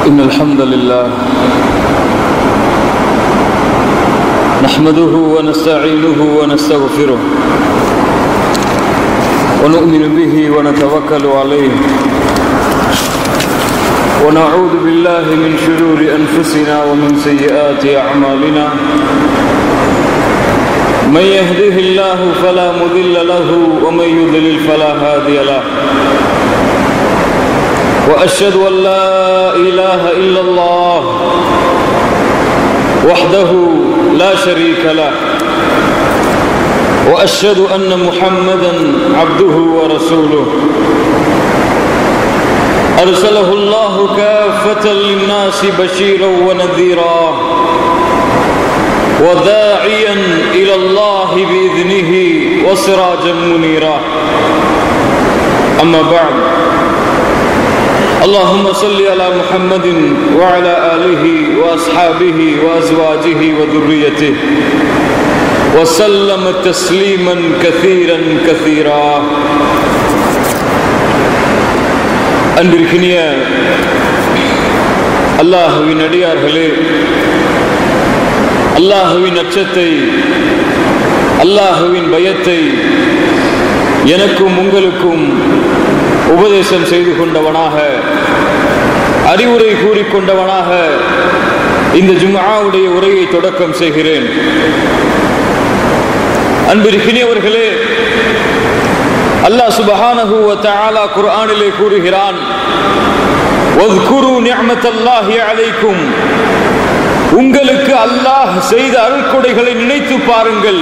إن الحمد لله نحمده ونستعينه ونستغفره ونؤمن به ونتوكل عليه ونعوذ بالله من شرور أنفسنا ومن سيئات أعمالنا من يهده الله فلا مضل له ومن يضلل فلا هادي له واشهد ان لا اله الا الله وحده لا شريك له واشهد ان محمدا عبده ورسوله ارسله الله كافه للناس بشيرا ونذيرا وداعيا الى الله باذنه وسراجا منيرا اما بعد اللهم صل على محمد وعلى آله وأصحابه وأزواجه وذريته وسلم تسليما كثيرا كثيرا அன்பிற்கினிய அல்லாஹுவின் அடியார்களே அல்லாஹுவின் அச்சத்தை அல்லாஹுவின் பயத்தை எனக்கும் உங்களுக்கும் உபதேசம் செய்து கொண்டவனாக அறிவுரை கூறிக்கொண்டவனாக இந்த ஜும்ஆவுடைய உரையை தொடக்கம் செய்கிறேன் அன்பிற்கினியவர்களே அல்லாஹ் சுபஹானஹு வ தஆலா குர்ஆனிலே கூறுகிறான் வذ்குரு நிஅமத்தல்லாஹி அலைக்கும் உங்களுக்கு அல்லாஹ் செய்த அருள்கொடைகளை நினைத்து பாருங்கள்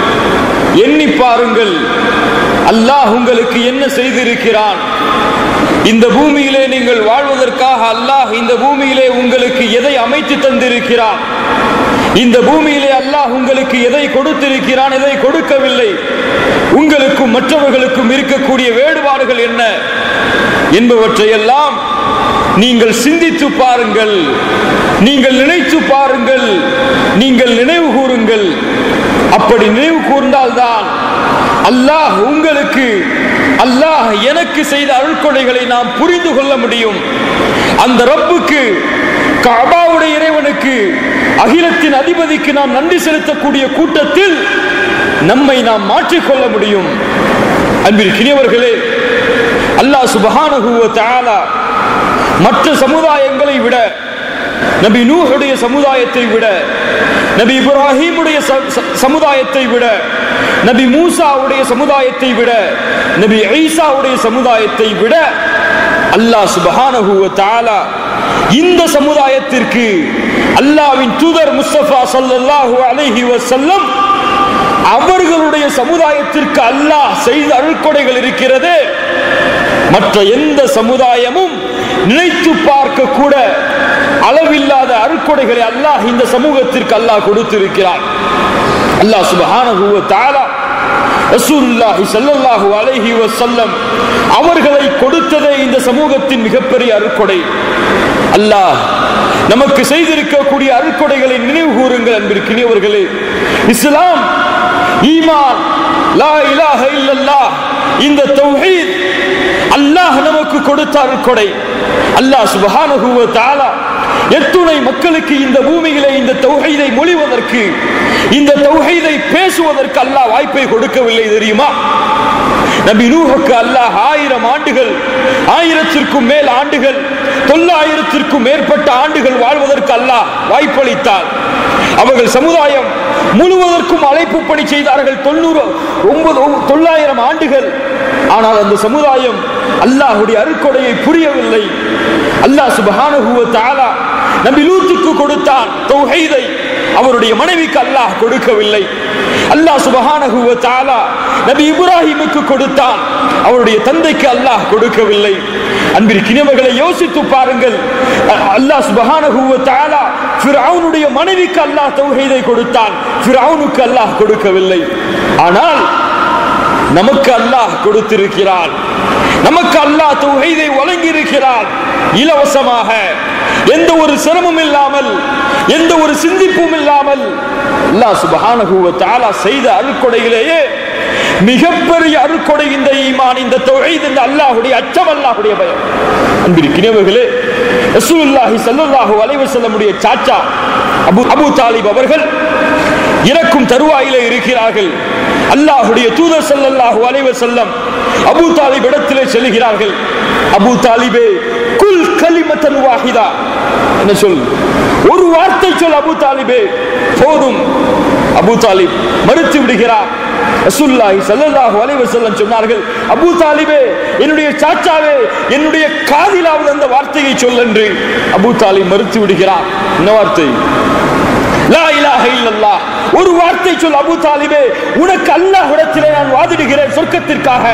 எண்ணி பாருங்கள் அல்லாஹ் உங்களுக்கு என்ன செய்திருக்கிறான் இந்த பூமியிலே நீங்கள் வாழ்வதற்காக அல்லாஹ் இந்த பூமியிலே உங்களுக்கு எதை அமைத்து தந்திருக்கிறான் இந்த பூமியிலே அல்லாஹ் உங்களுக்கு எதை கொடுத்திருக்கிறான் எதை கொடுக்கவில்லை உங்களுக்கும் மற்றவர்களுக்கும் இருக்கக்கூடிய வேறுபாடுகள் என்ன என்பவற்றையெல்லாம் நீங்கள் சிந்தித்து பாருங்கள் நீங்கள் நினைத்து பாருங்கள் நீங்கள் நினைவு கூறுங்கள் அப்படி நினைவு கூர்ந்தால்தான் அல்லாஹ் உங்களுக்கு அல்லாஹ் எனக்கு செய்த அருள்கொடைகளை நாம் புரிந்து கொள்ள முடியும் அந்த ரப்புக்கு கபாவுடைய இறைவனுக்கு அகிலத்தின் அதிபதிக்கு நாம் நன்றி செலுத்தக்கூடிய கூட்டத்தில் நம்மை நாம் மாற்றிக்கொள்ள முடியும் அன்பிற்கினியவர்களே அல்லாஹ் சுபஹானஹுவ தஆலா மற்ற சமுதாயங்களை விட நபி நூஹுடைய சமுதாயத்தை விட நபி இப்ராஹிமுடைய சமுதாயத்தை விட நபி மூசாவுடைய சமுதாயத்தை விட நபி ஐசாவுடைய சமுதாயத்தை விட அல்லாஹ் சுபஹானஹுவ தஆலா இந்த சமுதாயத்திற்கு அல்லாவின் தூதர் முஸ்தபா சல்லல்லாஹு அலைஹி வஸல்லம் அவர்களுடைய சமுதாயத்திற்கு அல்லாஹ் செய்த அருள்கொடைகள் இருக்கிறது மற்ற எந்த சமுதாயமும் நினைத்து பார்க்க கூட அளவில்லாத அருட்கொடைகளை அல்லாஹ் இந்த சமூகத்திற்கு அல்லாஹ் கொடுத்திருக்கிறார் அல்லாஹ் சுபஹானஹு வ தஆலா ரசூலுல்லாஹி ஸல்லல்லாஹு அலைஹி வஸல்லம் அவர்களை கொடுத்ததே இந்த சமூகத்தின் மிகப்பெரிய அருட்கொடை அல்லாஹ் நமக்கு செய்திருக்கக்கூடிய அருட்கொடைகளை நினைவு கூறுங்கள் அன்பிற்கினியவர்களே இஸ்லாம் ஈமான் லா இலாஹ இல்லல்லாஹ் இந்த தௌஹீத் அல்லாஹ் நமக்கு கொடுத்த அருட்கொடை அல்லாஹ் சுபஹானஹு வ தஆலா எத்துணை மக்களுக்கு இந்த பூமியிலே இந்த தௌஹீதை மொழிவதற்கு இந்த தௌஹீதை பேசுவதற்கு அல்லாஹ் வாய்ப்பை கொடுக்கவில்லை தெரியுமா நபி நூஹுக்கு அல்லாஹ் ஆயிரம் ஆண்டுகள் ஆயிரத்திற்கும் மேல் ஆண்டுகள் தொள்ளாயிரத்திற்கும் மேற்பட்ட ஆண்டுகள் வாழ்வதற்கு அல்லாஹ் வாய்ப்பளித்தார் அவர்கள் சமுதாயம் முழுவதற்கும் அழைப்பு பணி செய்தார்கள் தொண்ணூறு ஒன்பது தொள்ளாயிரம் ஆண்டுகள் ஆனால் அந்த சமுதாயம் அல்லாஹுடைய அருக்கொடையை புரியவில்லை அல்லாஹ் சுபஹானஹுவ தஆலா நபி லூத்துக்கு கொடுத்தான் தௌஹீதை அவருடைய மனைவிக்கு அல்லாஹ் கொடுக்கவில்லை அல்லாஹ் சுபஹானஹு வ தஆலா நபி இப்ராஹிமுக்கு கொடுத்தான் அவருடைய தந்தைக்கு அல்லாஹ் கொடுக்கவில்லை அன்பிற்கினவர்களை யோசித்து பாருங்கள் அல்லாஹ் சுபஹானஹு வ தஆலா ஃபிரௌனுடைய மனைவிக்கு அல்லாஹ் தௌஹீதை கொடுத்தான் ஃபிரௌனுக்கு அல்லாஹ் கொடுக்கவில்லை ஆனால் நமக்கு அல்லாஹ் கொடுத்திருக்கிறான் நமக்கு அல்லாஹ் தௌஹீதை வழங்கி இருக்கிறான் இலவசமாக எந்த ஒரு சிரமம் இல்லாமல் எந்த ஒரு சிந்திப்பும் இல்லாமல் அல்லாஹ் சுபஹானஹு வ தஆலா செய்த அருட்கொடையிலேயே மிகப்பெரிய அருட்கொடை இந்த ஈமான் இந்த தொழில் இந்த அல்லாஹுடைய அச்சம் அல்லாஹுடைய பயம் அன்பிற்கினவர்களே ரசூலுல்லாஹி ஸல்லல்லாஹு அலைஹி வஸல்லமுடைய சாச்சா அபு அபு தாலிப் அவர்கள் இறக்கும் தருவாயிலே இருக்கிறார்கள் அல்லாஹுடைய தூதர் ஸல்லல்லாஹு அலைஹி வஸல்லம் அபு தாலிப் இடத்திலே செல்கிறார்கள் அபு தாலிபே குல் கலிமத்தன் வாஹிதா என்ன சொல் ஒரு வார்த்தை சொல் அபு தாலிபே போதும் அபு தாலிப் மறுத்து விடுகிறார் ரசூலுல்லாஹி ஸல்லல்லாஹு அலைஹி வஸல்லம் சொன்னார்கள் அபூ தாலிபே என்னுடைய சாச்சாவே என்னுடைய காதிலாவது அந்த வார்த்தையை சொல் என்று அபூ தாலிப் மறுத்து விடுகிறார் என்ன வார்த்தை லா இலாஹ இல்லல்லாஹ் ஒரு வார்த்தை சொல் அபூ தாலிபே உனக்கு அல்லாஹ்விடத்திலே நான் வாதிடுகிறேன் சொர்க்கத்திற்காக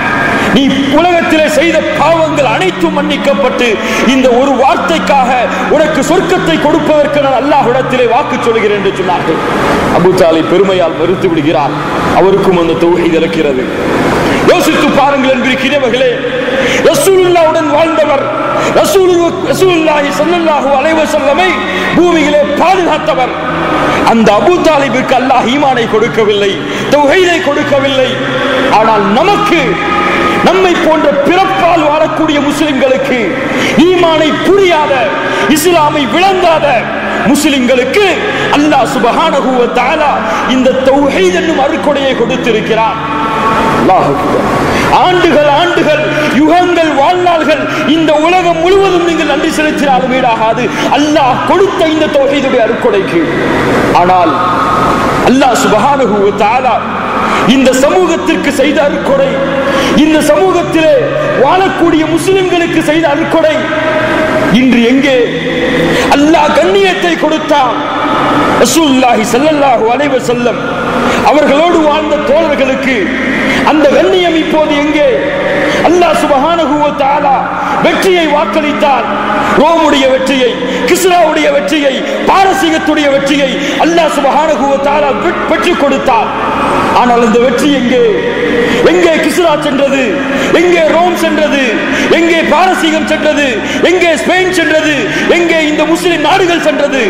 நீ உலகத்திலே செய்த பாவங்கள் அனைத்தும் மன்னிக்கப்பட்டு இந்த ஒரு வார்த்தைக்காக உனக்கு சொர்க்கத்தை கொடுப்பதற்கு நான் அல்லாஹ்விடத்திலே வாக்கு சொல்கிறேன் என்று சொன்னார்கள் அபு தாலிப் பெருமையால் மறுத்து விடுகிறார் அவருக்கும் அந்த தொகை இருக்கிறது யோசித்து பாருங்கள் என்பிருக்கிறவர்களே ரசூலுல்லாவுடன் வாழ்ந்தவர் ரசூலு- ரசூலுல்லாஹி ஸல்லல்லாஹு அலைஹி வஸல்லமை பூமியிலே பாதுகாத்தவர் அந்த அபூ தாலிபுக்கு அல்லாஹ் ஈமானை கொடுக்கவில்லை தௌஹீதை கொடுக்கவில்லை ஆனால் நமக்கு நம்மை போன்ற பிறப்பால் வாழக்கூடிய முஸ்லிம்களுக்கு ஈமானை புரியாத இஸ்லாமை விளங்காத முஸ்லிம்களுக்கு அல்லாஹ் சுபஹானஹு வ தஆலா இந்த தௌஹீத் என்னும் அருக்கொடையை கொடுத்திருக்கிறார் அல்லாஹ் அக்பர். ஆண்டுகள் ஆண்டுகள் யுகங்கள் வாழ்நாள்கள் இந்த உலகம் முழுவதும் நீங்கள் நன்றி செலுத்தினாலும் வீடாகாது அல்லாஹ் கொடுத்த இந்த தௌஹீதுடைய அருக்கொடைக்கு ஆனால் அல்லாஹ் சுபஹானஹு வ தஆலா இந்த சமூகத்திற்கு செய்த அருக்கொடை இந்த சமூகத்திலே வாழக்கூடிய முஸ்லிம்களுக்கு செய்த அருக்கொடை இன்று எங்கே அல்லாஹ் கண்ணியத்தை கொடுத்தான் ரசூலுல்லாஹி ஸல்லல்லாஹு அலைஹி வஸல்லம் அவர்களோடு வாழ்ந்த தோழர்களுக்கு அந்த கண்ணியம் இப்போது எங்கே அல்லாஹ் சுபஹானஹு வ தஆலா வெற்றியை வாக்களித்தார் ரோமுடைய வெற்றியை கிஸ்ராவுடைய வெற்றியை பாரசீகத்துடைய வெற்றியை அல்லாஹ் சுபஹானஹு வ தஆலா பெற்- பெற்றுக் கொடுத்தார் ஆனால் அந்த வெற்றி எங்கே எங்கே கிஸ்ரா சென்றது எங்கே ரோம் சென்றது எங்கே பாரசீகம் சென்றது எங்கே ஸ்பெயின் சென்றது எங்கே இந்த முஸ்லிம் நாடுகள் சென்றது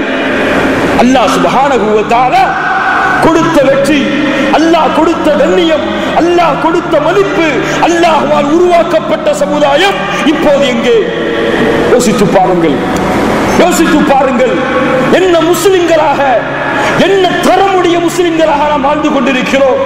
அல்லாஹ் சுபஹானஹு வ தஆலா கொடுத்த வெற்றி அல்லாஹ் கொடுத்த கண்ணியம் அல்லாஹ் கொடுத்த மதிப்பு அல்லாஹ்வால் உருவாக்கப்பட்ட சமுதாயம் இப்போது எங்கே யோசித்து பாருங்கள் யோசித்து பாருங்கள் என்ன முஸ்லிம்களாக என்ன தரமுடைய முஸ்லிம்களாக நாம் வாழ்ந்து கொண்டிருக்கிறோம்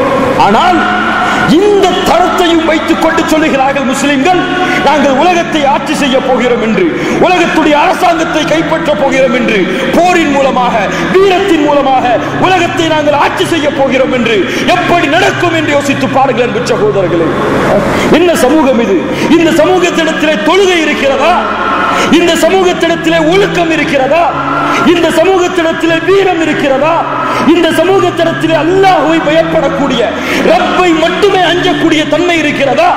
ஆனால் இந்த தரத்தையும் வைத்துக் கொண்டு சொல்லுகிறார்கள் முஸ்லிம்கள் நாங்கள் உலகத்தை ஆட்சி செய்ய போகிறோம் என்று உலகத்துடைய அரசாங்கத்தை கைப்பற்ற போகிறோம் என்று போரின் மூலமாக வீரத்தின் மூலமாக உலகத்தை நாங்கள் ஆட்சி செய்ய போகிறோம் என்று எப்படி நடக்கும் என்று யோசித்து பாருங்கள் அன்பு சகோதரர்களே என்ன சமூகம் இது இந்த சமூகத்திடத்திலே தொழுகை இருக்கிறதா இந்த சமூகத்திடத்திலே ஒழுக்கம் இருக்கிறதா இந்த சமூகத்திடத்திலே வீரம் இருக்கிறதா இந்த சமூகத்திடத்திலே அல்லாஹ்வை பயப்படக்கூடிய ரப்பை மட்டுமே அஞ்சக்கூடிய தன்மை இருக்கிறதா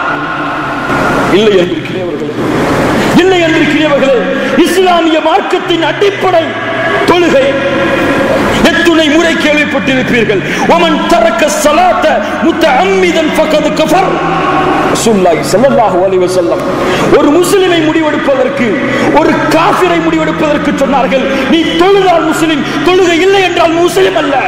இல்லை என்றிருக்கிறவர்களே இல்லை என்றிருக்கிறவர்களே இஸ்லாமிய மார்க்கத்தின் அடிப்படை தொழுகை எத்துணை முறை கேள்விப்பட்டிருப்பீர்கள் ஒமன் தரக்க சலாத்த முத்த அம்மிதன் ஃபக்கது கஃபர் ரசூலுல்லாஹி ஸல்லல்லாஹு அலைஹி வஸல்லம் ஒரு முஸ்லிமை முடிவெடுப்பதற்கு ஒரு காஃபிரை முடிவெடுப்பதற்கு சொன்னார்கள் நீ தொழுதால் முஸ்லிம் தொழுகை இல்லை என்றால் முஸ்லிம் அல்ல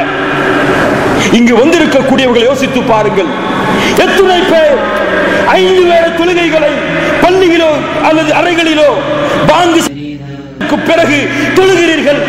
இங்கு வந்திருக்கக்கூடியவர்களை யோசித்து பாருங்கள் எத்துணை பேர் ஐந்து வேற தொழுகைகளை பள்ளியிலோ அல்லது அறைகளிலோ பாங்கு பிறகு தொழுகிறீர்கள்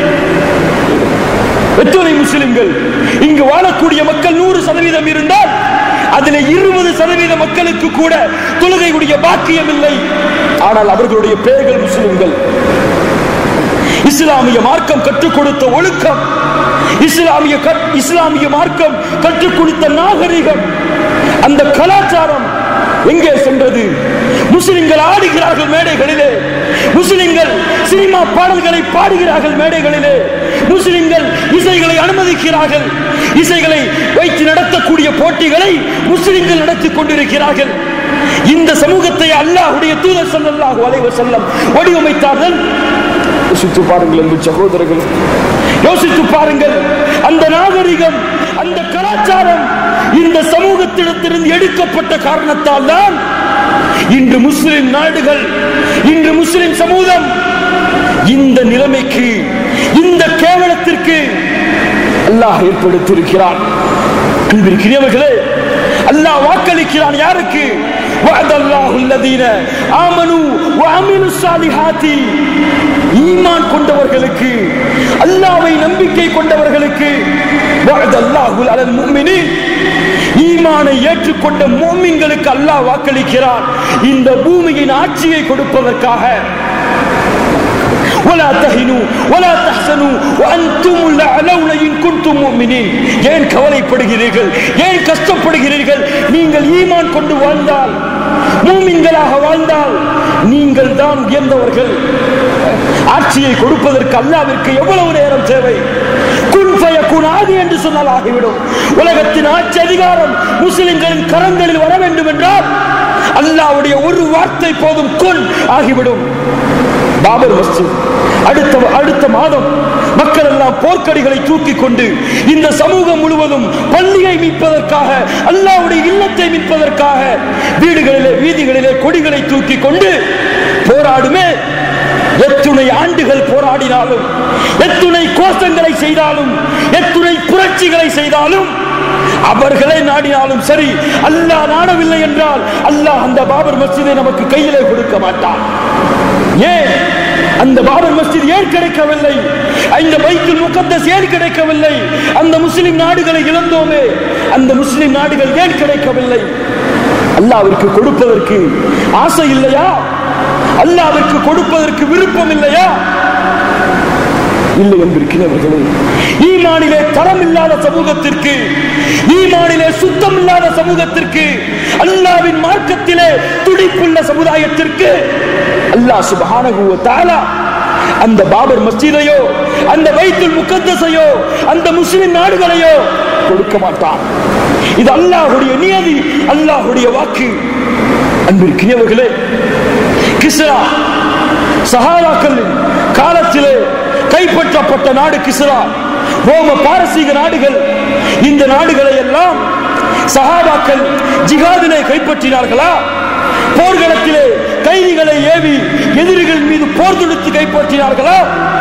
எத்தனை முஸ்லிம்கள் இங்கு வாழக்கூடிய மக்கள் நூறு சதவீதம் இருந்தால் அதில் இருபது சதவீத மக்களுக்கு கூட தொழுகையுடைய பாக்கியம் இல்லை ஆனால் அவர்களுடைய பெயர்கள் முஸ்லிம்கள் இஸ்லாமிய மார்க்கம் கற்றுக் கொடுத்த ஒழுக்கம் இஸ்லாமிய கற்- இஸ்லாமிய மார்க்கம் கற்றுக் கொடுத்த நாகரிகம் அந்த கலாச்சாரம் எங்கே சென்றது முஸ்லிம்கள் ஆடுகிறார்கள் மேடைகளிலே முஸ்லிம்கள் சினிமா பாடல்களை பாடுகிறார்கள் மேடைகளிலே முஸ்லிம்கள் இசைகளை அனுமதிக்கிறார்கள் இசைகளை வைத்து நடத்தக்கூடிய போட்டிகளை முஸ்லிம்கள் நடத்திக் கொண்டிருக்கிறார்கள் இந்த சமூகத்தை அல்லாஹ்வுடைய தூதர் ஸல்லல்லாஹு அலைஹி வஸல்லம் வடிவமைத்தார்கள் யோசித்து பாருங்கள் அன்பு சகோதரர்கள் யோசித்து பாருங்கள் அந்த நாகரிகம் அந்த கலாச்சாரம் இந்த சமூகத்திடத்திலிருந்து எடுக்கப்பட்ட காரணத்தால் தான் இன்று முஸ்லிம் நாடுகள் இன்று முஸ்லிம் சமூகம் இந்த நிலைமைக்கு இந்த கேவலத்திற்கு அல்லாஹ் ஏற்படுத்தியிருக்கிறான் அன்பிற்கிறியவர்களே அல்லாஹ் வாக்களிக்கிறான் யாருக்கு وعد الله الذين آمنوا وعملوا الصالحات ஈமான் கொண்டவர்களுக்கு அல்லாஹ்வை நம்பிக்கை கொண்டவர்களுக்கு وعد الله على المؤمنين ஈமானை ஏற்றுக்கொண்ட மோமின்களுக்கு அல்லாஹ் வாக்களிக்கிறான் இந்த பூமியின் ஆட்சியை கொடுப்பதற்காக ولا تهنوا ولا تحزنوا وانتم الاعلون ان كنتم مؤمنين ஏன் கவலைப்படுகிறீர்கள் ஏன் கஷ்டப்படுகிறீர்கள் நீங்கள் ஈமான் கொண்டு வாழ்ந்தால் மூமின்களாக வாழ்ந்தால் நீங்கள் தான் உயர்ந்தவர்கள் ஆட்சியை கொடுப்பதற்கு அல்லாவிற்கு எவ்வளவு நேரம் தேவை குன் ஃபயகுன் ஆதி என்று சொன்னால் ஆகிவிடும் உலகத்தின் ஆட்சி அதிகாரம் முஸ்லிம்களின் கரங்களில் வர வேண்டும் என்றால் அல்லாஹ்வுடைய ஒரு வார்த்தை போதும் குன் ஆகிவிடும் பாபர் மஸ்ஜித் அடுத்த அடுத்த மாதம் மக்கள் எல்லாம் போர்க்கடிகளை தூக்கி கொண்டு இந்த சமூகம் முழுவதும் பள்ளியை மீட்பதற்காக அல்லாவுடைய இல்லத்தை மீட்பதற்காக வீடுகளிலே வீதிகளிலே கொடிகளை தூக்கி கொண்டு போராடுமே எத்துணை ஆண்டுகள் போராடினாலும் எத்துணை கோஷங்களை செய்தாலும் எத்துணை புரட்சிகளை செய்தாலும் அவர்களை நாடினாலும் சரி அல்லாஹ் நாடவில்லை என்றால் அல்லாஹ் அந்த பாபர் மஸ்ஜிதை நமக்கு கையிலே கொடுக்க மாட்டான் ஏன் அந்த பாபர் மஸ்ஜித் ஏன் கிடைக்கவில்லை இந்த பைத்துல் முகத்தஸ் ஏன் கிடைக்கவில்லை அந்த முஸ்லிம் நாடுகளை இழந்தோமே அந்த முஸ்லிம் நாடுகள் ஏன் கிடைக்கவில்லை அல்லாவிற்கு கொடுப்பதற்கு ஆசை இல்லையா அல்லாவிற்கு கொடுப்பதற்கு விருப்பம் இல்லையா இல்லை என்பிருக்கிறவர்களே ஈமானிலே தரம் இல்லாத சமூகத்திற்கு ஈமானிலே சுத்தம் இல்லாத சமூகத்திற்கு அல்லாவின் மார்க்கத்திலே துடிப்புள்ள சமுதாயத்திற்கு அல்லாஹ் சுபஹானஹு வ தஆலா அந்த பாபர் மஸ்ஜிதையோ அந்த பைத்துல் முகத்தஸையோ அந்த முஸ்லிம் நாடுகளையோ கொடுக்க மாட்டான் இது அல்லாஹ்வுடைய நியதி அல்லாஹ்வுடைய வாக்கு அன்பிற்கினியவர்களே கிஸ்ரா சஹாராக்களின் காலத்திலே கைப்பற்றப்பட்ட நாடு கிஸ்ரா ரோம பாரசீக நாடுகள் இந்த நாடுகளை எல்லாம் சஹாபாக்கள் ஜிகாதிலே கைப்பற்றினார்களா போர்க்களத்திலே கைதிகளை ஏவி எதிரிகள் மீது போர் தொடுத்து கைப்பற்றினார்களா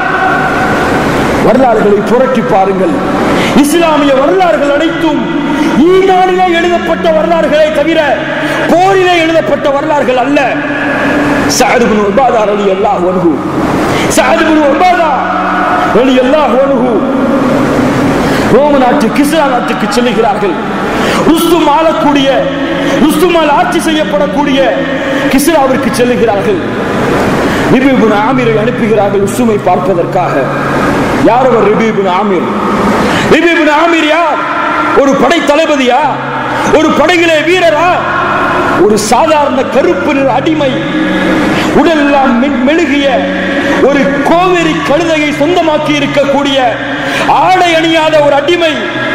வரலாறுகளை புரட்டி பாருங்கள் இஸ்லாமிய வரலாறுகள் அனைத்தும் ஈமானிலே எழுதப்பட்ட வரலாறுகளை தவிர போரிலே எழுதப்பட்ட வரலாறுகள் அல்ல சாதுபின் உபாதா ரலி அல்லாஹ் ஒன்ஹு சாதுபின் உபாதா ரலி அல்லாஹ் ஒன்ஹு ரோம நாட்டு கிஸ்ரா நாட்டுக்கு செல்லுகிறார்கள் ருஸ்தும் ஆளக்கூடிய ருஸ்துமால் ஆட்சி செய்யப்படக்கூடிய கிஸ்ராவிற்கு செல்லுகிறார்கள் ரிபிபின் ஆமீரை அனுப்புகிறார்கள் உசுமை பார்ப்பதற்காக யார் அவர் ரிபிபின் ஆமீர் ரிபிபின் ஆமீர் யார் ஒரு படை தளபதியா ஒரு படையிலே வீரரா ஒரு சாதாரண கருப்பு நிற அடிமை உடல் எல்லாம் மெ- மெழுகிய ஒரு கோவேரி கழுதையை சொந்தமாக்கி இருக்கக்கூடிய ஆடை அணியாத ஒரு அடிமை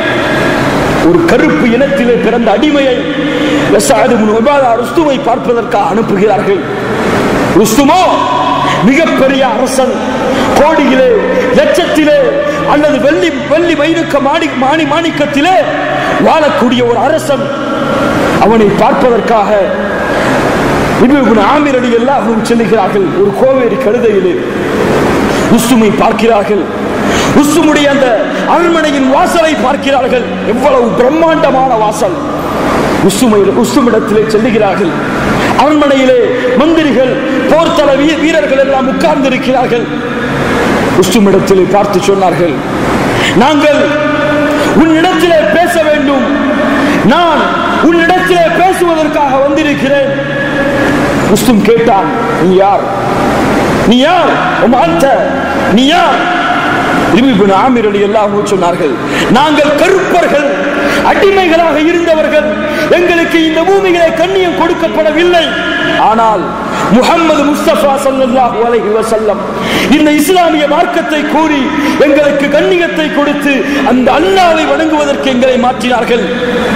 ஒரு கருப்பு இனத்திலே பிறந்த அடிமையை வெசாது உபாதா ருஸ்துவை பார்ப்பதற்காக அனுப்புகிறார்கள் ருஸ்துமோ மிகப்பெரிய அரசன் கோடியிலே லட்சத்திலே அல்லது வெள்ளி வெள்ளி மைனுக்க மாணி மாணி மாணிக்கத்திலே வாழக்கூடிய ஒரு அரசன் அவனை பார்ப்பதற்காக இப்னு ஆமீர் அலி எல்லாரும் செல்லுகிறார்கள் ஒரு கோவேரி கழுதையிலே உஸ்துமை பார்க்கிறார்கள் உஸ்துமுடைய அந்த அரண்மனையின் வாசலை பார்க்கிறார்கள் எவ்வளவு பிரம்மாண்டமான வாசல் உஸ்துமை உஸ்துமிடத்திலே செல்லுகிறார்கள் அரண்மனையிலே மந்திரிகள் போர்த்தல வீ- வீரர்கள் எல்லாம் உட்கார்ந்து இருக்கிறார்கள் உஸ்துமிடத்திலே பார்த்து சொன்னார்கள் நாங்கள் உன்னிடத்திலே பேச வேண்டும் நான் உன்னிடத்திலே பேசுவதற்காக வந்திருக்கிறேன் முஸ்லிம் கேட்டான் நீ யார் நீ யார் உம் அந்த நீ யார் இபின் ஆமிர் அலி எல்லாம் சொன்னார்கள் நாங்கள் கருப்பர்கள் அடிமைகளாக இருந்தவர்கள் எங்களுக்கு இந்த பூமியிலே கண்ணியம் கொடுக்கப்படவில்லை ஆனால் முகம்மது முஸ்தபா ஸல்லல்லாஹு அலைஹி வஸல்லம் இந்த இஸ்லாமிய மார்க்கத்தை கூறி எங்களுக்கு கண்ணியத்தை கொடுத்து அந்த அல்லாவை வணங்குவதற்கு எங்களை மாற்றினார்கள்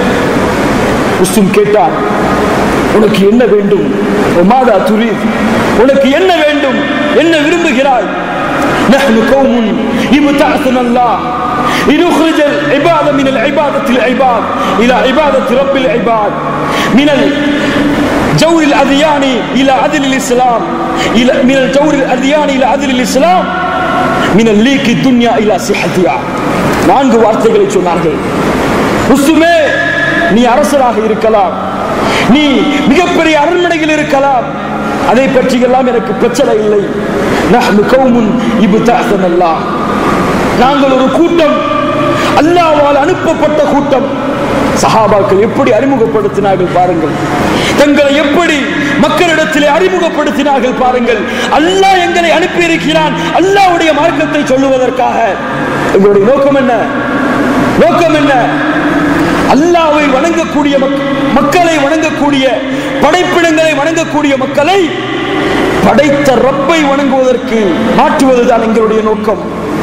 முஸ்லிம் கேட்டார் உனக்கு என்ன வேண்டும் மாதா துரீத் உனக்கு என்ன வேண்டும் என்ன விரும்புகிறாய் نحن قوم ابتعثنا الله لنخرج العباد من العبادة العباد إلى عبادة رب العباد من الجور الأذيان إلى عدل الإسلام إلى من الجور الأذيان إلى عدل الإسلام من الليك الدنيا إلى صحتها நான்கு வார்த்தைகளை சொன்னார்கள் முஸ்லிமே நீ அரசராக இருக்கலாம் நீ மிகப்பெரிய அரண்மனையில் இருக்கலாம் அதை பற்றி எல்லாம் எனக்கு பிரச்சனை இல்லை நஹ்னு கௌமுன் இப்தஅஸனல்லாஹ் நாங்கள் ஒரு கூட்டம் அல்லாஹ்வால் அனுப்பப்பட்ட கூட்டம் சஹாபாக்கள் எப்படி அறிமுகப்படுத்தினார்கள் பாருங்கள் தங்களை எப்படி மக்களிடத்திலே அறிமுகப்படுத்தினார்கள் பாருங்கள் அல்லாஹ் எங்களை அனுப்பி இருக்கிறான் அல்லாஹ்வுடைய மார்க்கத்தை சொல்லுவதற்காக எங்களுடைய நோக்கம் என்ன நோக்கம் என்ன அல்லாவை வணங்கக்கூடிய மக்- மக்களை வணங்கக்கூடிய படைப்பிடங்களை வணங்கக்கூடிய மக்களை படைத்த ரப்பை வணங்குவதற்கு மாற்றுவதுதான் எங்களுடைய நோக்கம்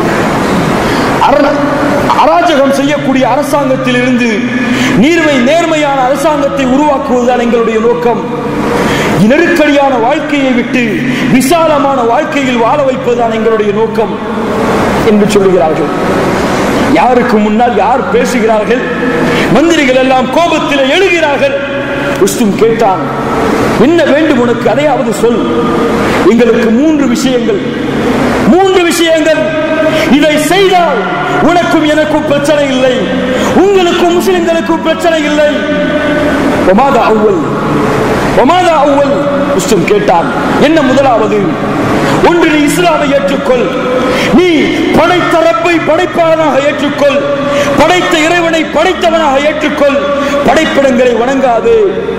அர- அராஜகம் செய்யக்கூடிய அரசாங்கத்தில் இருந்து நீர்மை நேர்மையான அரசாங்கத்தை உருவாக்குவதுதான் எங்களுடைய நோக்கம் நெருக்கடியான வாழ்க்கையை விட்டு விசாலமான வாழ்க்கையில் வாழ வைப்பதுதான் எங்களுடைய நோக்கம் என்று சொல்லுகிறார்கள் யாருக்கு முன்னால் யார் பேசுகிறார்கள் மந்திரிகள் எல்லாம் கோபத்தில் எழுகிறார்கள் ருஸ்தும் கேட்டான் என்ன வேண்டும் உனக்கு அதையாவது சொல் எங்களுக்கு மூன்று விஷயங்கள் மூன்று விஷயங்கள் இதை செய்தால் உனக்கும் எனக்கும் பிரச்சனை இல்லை உங்களுக்கும் முஸ்லிம்களுக்கும் பிரச்சனை இல்லை ஒமாதா அவ்வல் ஒமாதா அவ்வல் முஸ்லிம் கேட்டான் என்ன முதலாவது ஒன்று நீ இஸ்லாமை ஏற்றுக்கொள் நீ படைத்த ரப்பை படைப்பாளனாக ஏற்றுக்கொள் படைத்த இறைவனை படைத்தவனாக ஏற்றுக்கொள் படைப்பிடங்களை வணங்காது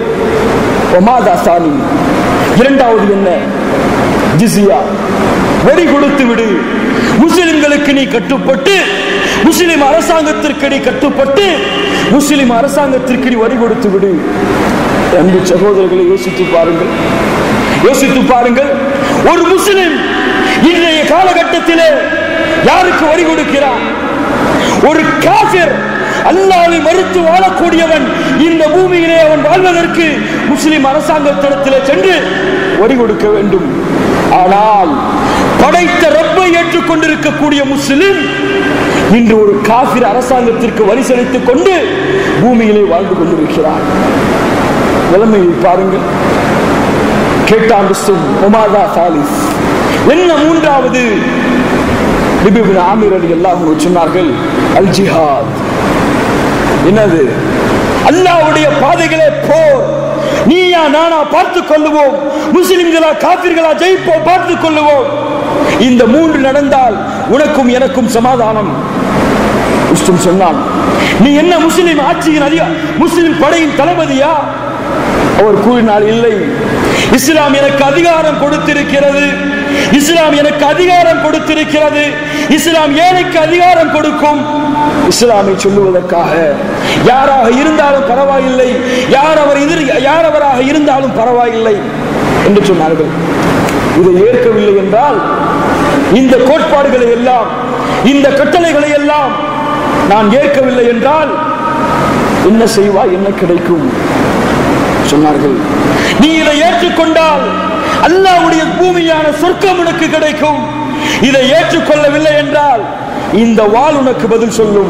ஒமாதா சாலி இரண்டாவது என்ன ஜிசியா வரி கொடுத்து விடு முஸ்லிம்களுக்கு நீ கட்டுப்பட்டு முஸ்லிம் அரசாங்கத்திற்கு நீ கட்டுப்பட்டு முஸ்லிம் அரசாங்கத்திற்கு நீ வரி கொடுத்து விடு அன்பு சகோதரர்களை யோசித்து பாருங்கள் யோசித்து பாருங்கள் ஒரு முஸ்லிம் இன்றைய காலகட்டத்திலே யாருக்கு வரி கொடுக்கிறான் ஒரு காபிர் அல்லாவை மறுத்து வாழக்கூடியவன் இந்த பூமியிலே அவன் வாழ்வதற்கு முஸ்லிம் அரசாங்கத்திடத்திலே சென்று வரி கொடுக்க வேண்டும் ஆனால் படைத்த ரப்பை ஏற்றுக்கொண்டிருக்கக்கூடிய முஸ்லிம் இன்று ஒரு காபிர் அரசாங்கத்திற்கு வரி செலுத்திக் கொண்டு பூமியிலே வாழ்ந்து கொண்டிருக்கிறார் நிலைமையை பாருங்கள் கேட்டான் முஸ்லிம் ஒமாதா சாலிஸ் என்ன மூன்றாவது லிபிபின் ஆமீர் அலி அல்லாஹ் சொன்னார்கள் அல் ஜிஹாத் என்னது அல்லாஹ்வுடைய பாதைகளே போர் நீயா நானா பார்த்துக் கொள்ளுவோம் முஸ்லிம்களா காபிர்களா ஜெயிப்போம் பார்த்துக் கொள்ளுவோம் இந்த மூன்று நடந்தால் உனக்கும் எனக்கும் சமாதானம் முஸ்லிம் சொன்னான் நீ என்ன முஸ்லிம் ஆட்சியின் அதிகா முஸ்லிம் படையின் தளபதியா அவர் கூறினார் இல்லை இஸ்லாம் எனக்கு அதிகாரம் கொடுத்திருக்கிறது இஸ்லாம் எனக்கு அதிகாரம் கொடுத்திருக்கிறது இஸ்லாம் ஏழைக்கு அதிகாரம் கொடுக்கும் இஸ்லாமை சொல்லுவதற்காக யாராக இருந்தாலும் பரவாயில்லை யார் அவர் எதிர் யார் அவராக இருந்தாலும் பரவாயில்லை என்று சொன்னார்கள் இதை ஏற்கவில்லை என்றால் இந்த கோட்பாடுகளை எல்லாம் இந்த கட்டளைகளை எல்லாம் நான் ஏற்கவில்லை என்றால் என்ன செய்வாய் என்ன கிடைக்கும் சொன்னார்கள் நீ இதை ஏற்றுக்கொண்டால் அல்லாவுடைய பூமியான சொர்க்கம் உனக்கு கிடைக்கும் இதை ஏற்றுக்கொள்ளவில்லை என்றால் இந்த வாள் உனக்கு பதில் சொல்லும்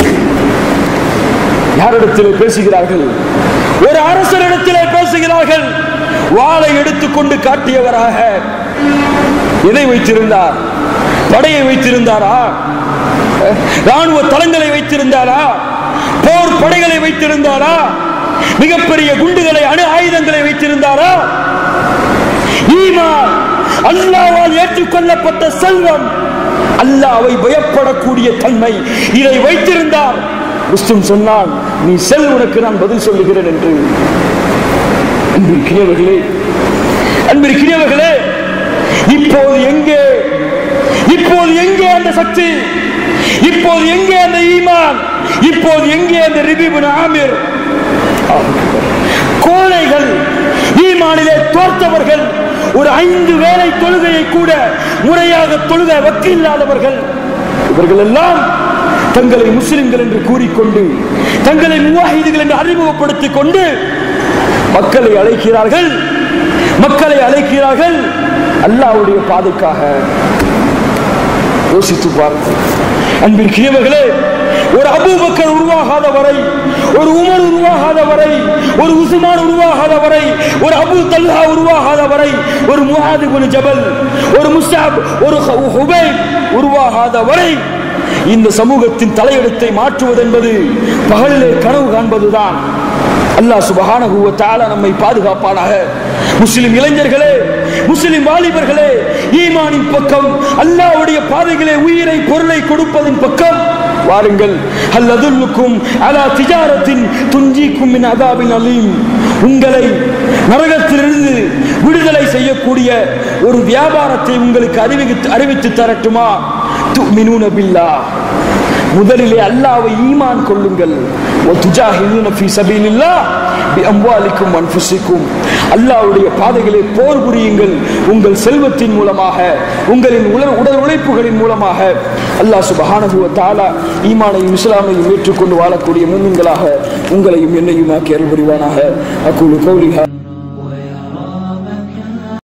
யாரிடத்தில் பேசுகிறார்கள் ஒரு அரசரிடத்திலே பேசுகிறார்கள் வாளை எடுத்துக்கொண்டு காட்டியவராக எதை வைத்திருந்தார் படையை வைத்திருந்தாரா ராணுவ தளங்களை வைத்திருந்தாரா போர் படைகளை வைத்திருந்தாரா மிகப்பெரிய குண்டுகளை அணு ஆயுதங்களை வைத்திருந்தாரா ஈமான் அல்லாவால் ஏற்றுக்கொள்ளப்பட்ட செல்வம் அல்லாவை பயப்படக்கூடிய தன்மை இதை வைத்திருந்தார் முஸ்லிம் சொன்னான் நீ செல் உனக்கு நான் பதில் சொல்லுகிறேன் என்று அன்பிற்கினியவர்களே அன்பிற்கினியவர்களே இப்போது எங்கே இப்போது எங்கே அந்த சக்தி இப்போது எங்கே அந்த ஈமான் இப்போது எங்கே அந்த ரிபிபின் ஆமிர் கோழைகள் ஈமானிலே தோர்த்தவர்கள் ஒரு ஐந்து வேளை தொழுகையை கூட முறையாக தொழுக வக்கில்லாதவர்கள் இவர்கள் எல்லாம் தங்களை முஸ்லிம்கள் என்று கூறிக்கொண்டு தங்களை முவாஹிதுகள் என்று அறிமுகப்படுத்திக் கொண்டு மக்களை அழைக்கிறார்கள் மக்களை அழைக்கிறார்கள் அல்லாவுடைய பாதைக்காக யோசித்து பாருங்கள் அன்பிற்கியவர்களே ஒரு அபூபக்கர் உருவாகாத வரை ஒரு உமர் உருவாகாத வரை ஒரு உஸ்மான் உருவாகாத வரை ஒரு அபு தல்ஹா உருவாகாத வரை ஒரு முஹாது குனு ஜபல் ஒரு முஸ்தாப் ஒரு ஹுபை உருவாகாத வரை இந்த சமூகத்தின் தலையெழுத்தை மாற்றுவது என்பது பகலிலே கனவு காண்பதுதான் அல்லாஹ் சுபஹானஹு வ தஆலா நம்மை பாதுகாப்பானாக முஸ்லிம் இளைஞர்களே முஸ்லிம் வாலிபர்களே ஈமானின் பக்கம் அல்லாஹ்வுடைய பாதைகளே உயிரை பொருளை கொடுப்பதின் பக்கம் வாருங்கள் அல்லதுல்லுக்கும் அலா திஜாரத்தின் துஞ்சிக்கும் மின் அதாபின் அலீம் உங்களை நரகத்திலிருந்து விடுதலை செய்யக்கூடிய ஒரு வியாபாரத்தை உங்களுக்கு அறிவித்து அறிவித்து தரட்டுமா துமினூன பில்லாஹ் முதலிலே அல்லாவை ஈமான் கொள்ளுங்கள் وَتُجَاهِدُونَ فِي سَبِيلِ اللَّهِ بِأَمْوَالِكُمْ وَأَنفُسِكُمْ அல்லாஹ்வுடைய பாதைகளில் போர் புரியுங்கள் உங்கள் செல்வத்தின் மூலமாக உங்களின் உடல் உடல் உழைப்புகளின் மூலமாக அல்லாஹ் சுபஹானஹு வ தஆலா ஈமானையும் இஸ்லாமையும் ஏற்றுக்கொண்டு வாழக்கூடிய முன்னின்களாக உங்களையும் என்னையும் ஆக்கி அருள் புரிவானாக அக்கூலு கௌலிஹா